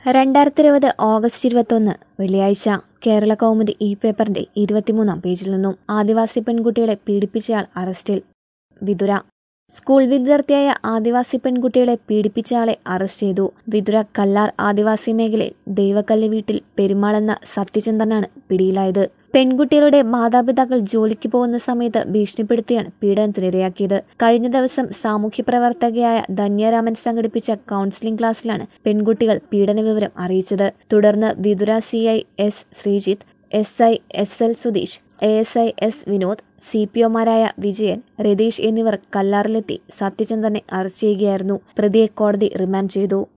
രണ്ടായിരത്തി ഇരുപത് ഓഗസ്റ്റ് ഇരുപത്തൊന്ന് വെള്ളിയാഴ്ച കേരള കൗമുദി ഇ പേപ്പറിന്റെ ഇരുപത്തിമൂന്നാം പേജിൽ നിന്നും ആദിവാസി പെൺകുട്ടികളെ പീഡിപ്പിച്ചയാൾ അറസ്റ്റിൽ വിതുര സ്കൂൾ വിദ്യാർത്ഥിയായ ആദിവാസി പെൺകുട്ടികളെ പീഡിപ്പിച്ചയാളെ അറസ്റ്റ് ചെയ്തു വിതുര കല്ലാർ ആദിവാസി മേഖലയിൽ ദൈവക്കല്ല് വീട്ടിൽ പെരുമാളെന്ന സത്യചന്ദ്രനാണ് പിടിയിലായത് പെൺകുട്ടികളുടെ മാതാപിതാക്കൾ ജോലിക്ക് പോകുന്ന സമയത്ത് ഭീഷണിപ്പെടുത്തിയാണ് പീഡനത്തിനിരയാക്കിയത് കഴിഞ്ഞ ദിവസം സാമൂഹ്യ പ്രവർത്തകയായ ധന്യരാമൻ സംഘടിപ്പിച്ച കൗൺസിലിംഗ് ക്ലാസ്സിലാണ് പെൺകുട്ടികൾ പീഡന വിവരം അറിയിച്ചത് തുടർന്ന് Vithura C I S Sreejith S I S L Sudheesh A S I S Vinod C P ഒമാരായ വിജയൻ രതീഷ് എന്നിവർ കല്ലാറിലെത്തി സത്യചന്ദ്രനെ അറസ്റ്റ് ചെയ്യുകയായിരുന്നു പ്രതിയെ കോടതി റിമാൻഡ് ചെയ്തു